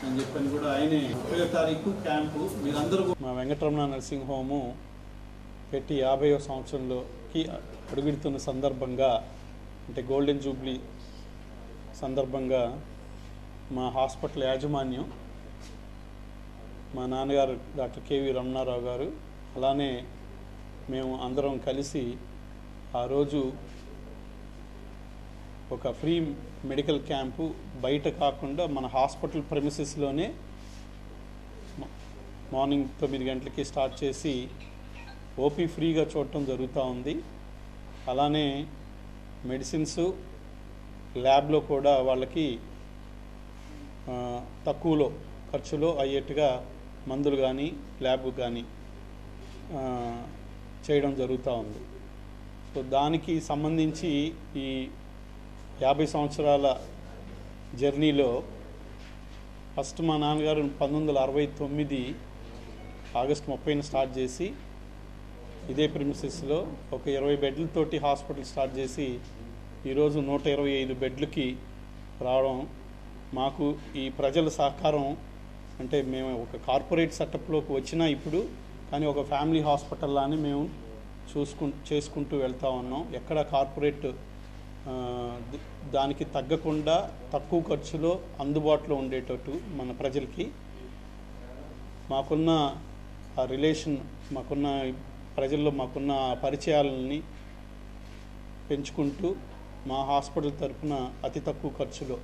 అని చెప్పని కూడా ఆయనే ముప్పై తారీఖు క్యాంపు మీరందరూ కూడా- మా వెంకటరమణ నర్సింగ్ హోము పెట్టి యాభైవ సంవత్సరంలోకి అడుగుడుతున్న సందర్భంగా అంటే గోల్డెన్ జూబ్లీ సందర్భంగా మా హాస్పిటల్ యాజమాన్యం మా నాన్నగారు డాక్టర్ కేవి రమణారావు గారు అలానే మేము అందరం కలిసి ఆ రోజు ఒక ఫ్రీ మెడికల్ క్యాంపు బయట కాకుండా మన హాస్పిటల్ ప్రెమిసెస్లోనే మార్నింగ్ తొమ్మిది గంటలకి స్టార్ట్ చేసి ఓపీ ఫ్రీగా చూడటం జరుగుతూ ఉంది అలానే మెడిసిన్స్ ల్యాబ్లో కూడా వాళ్ళకి ఆ, తక్కువలో ఖర్చులో అయ్యేట్టుగా మందులు కానీ ల్యాబ్ కానీ ఆ, చేయడం జరుగుతూ ఉంది సో దానికి సంబంధించి ఈ యాభై సంవత్సరాల జర్నీలో ఫస్ట్ మా నాన్నగారు పంతొమ్మిది వందల అరవై తొమ్మిది ఆగస్టు ముప్పైన స్టార్ట్ చేసి ఇదే ప్రిమిసెస్లో ఒక ఇరవై బెడ్లతోటి హాస్పిటల్ స్టార్ట్ చేసి ఈరోజు నూట ఇరవై ఐదు బెడ్లకి రావడం మాకు ఈ ప్రజల సహకారం అంటే మేము ఒక కార్పొరేట్ సెటప్లోకి వచ్చినా ఇప్పుడు కానీ ఒక ఫ్యామిలీ హాస్పిటల్ లానే మేము చూసుకు చేసుకుంటూ వెళ్తా ఉన్నాం ఎక్కడ కార్పొరేట్ ఆ, ద- దానికి తగ్గకుండా తక్కువ ఖర్చులో అందుబాటులో ఉండేటట్టు మన ప్రజలకి మాకున్న ఆ రిలేషన్ మాకున్న ప్రజల్లో మాకున్న ఆ పరిచయాలని పెంచుకుంటూ మా హాస్పిటల్ తరఫున అతి తక్కువ ఖర్చులో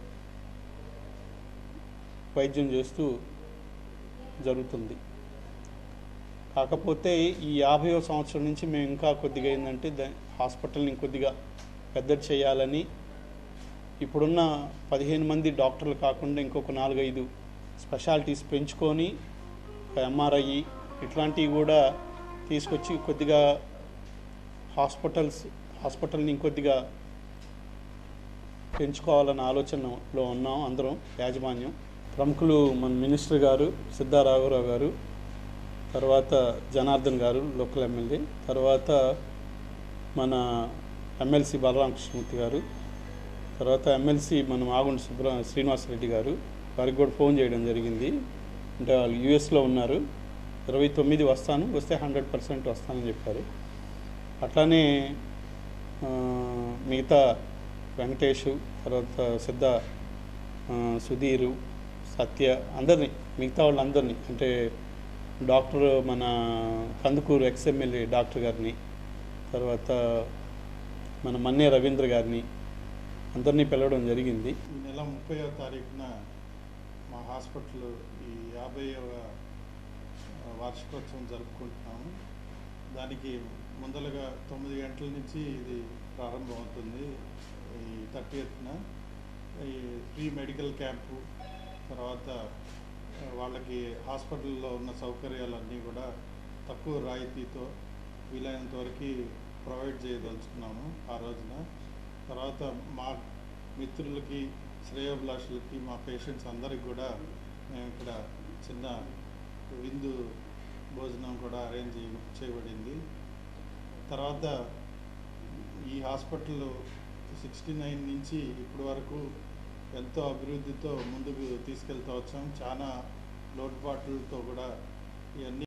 వైద్యం చేస్తూ జరుగుతుంది కాకపోతే ఈ యాభైవ సంవత్సరం నుంచి మేము ఇంకా కొద్దిగా ఏంటంటే దా- హాస్పిటల్ని ఇంకొద్దిగా పెద్ద చేయాలని ఇప్పుడున్న పదిహేను మంది డాక్టర్లు కాకుండా ఇంకొక నాలుగైదు స్పెషాలిటీస్ పెంచుకొని ఎంఆర్ఐ ఇట్లాంటివి కూడా తీసుకొచ్చి కొద్దిగా హాస్పిటల్స్ హాస్పిటల్ని ఇంకొద్దిగా పెంచుకోవాలన్న ఆలోచనలో ఉన్నాం అందరం యాజమాన్యం ప్రముఖులు మన మినిస్టర్ గారు సిద్ధారాఘవరావు గారు తర్వాత జనార్దన్ గారు లోకల్ ఎమ్మెల్యే తర్వాత మన ఎమ్మెల్సీ బలరామకృష్ణమూర్తి గారు తర్వాత ఎమ్మెల్సీ మన మాగుండ సుబ్ర శ్రీనివాసరెడ్డి గారు వారికి కూడా ఫోన్ చేయడం జరిగింది అంటే వాళ్ళు యూఎస్లో ఉన్నారు ఇరవై తొమ్మిది వస్తాను వస్తే హండ్రెడ్ పర్సెంట్ వస్తానని చెప్పారు అట్లానే ఆ, మిగతా వెంకటేష్ తర్వాత సిద్ధ ఆ, సుధీరు సత్య అందరినీ మిగతా వాళ్ళందరినీ అంటే డాక్టర్ మన కందుకూరు ఎక్స్ఎమ్మెల్యే డాక్టర్ గారిని తర్వాత మన మన్నే రవీంద్ర గారిని అందరినీ పిలవడం జరిగింది ఈ నెల ముప్పైవ తారీఖున మా హాస్పిటల్ ఈ యాభైవ వార్షికోత్సవం జరుపుకుంటున్నాము దానికి ముందలుగా తొమ్మిది గంటల నుంచి ఇది ప్రారంభమవుతుంది ఈ థర్టీ ఎత్న ఈ ఫ్రీ మెడికల్ క్యాంపు తర్వాత ఆ, వాళ్ళకి హాస్పిటల్లో ఉన్న సౌకర్యాలన్నీ కూడా తక్కువ రాయితీతో వీలైనంత వరకు ప్రొవైడ్ చేయదలుచుకున్నాము ఆ రోజున తర్వాత మా మిత్రులకి శ్రేయోభిలాషులకి మా పేషెంట్స్ అందరికి కూడా మేము ఇక్కడ చిన్న విందు భోజనం కూడా అరేంజ్ చేయ- చేయబడింది తర్వాత ఈ హాస్పిటల్ సిక్స్టీ నైన్ నుంచి ఇప్పటి వరకు ఎంతో అభివృద్ధితో ముందుకు తీసుకెళ్తూ వచ్చాం చాలా లోటుపాట్లతో కూడా ఇవన్నీ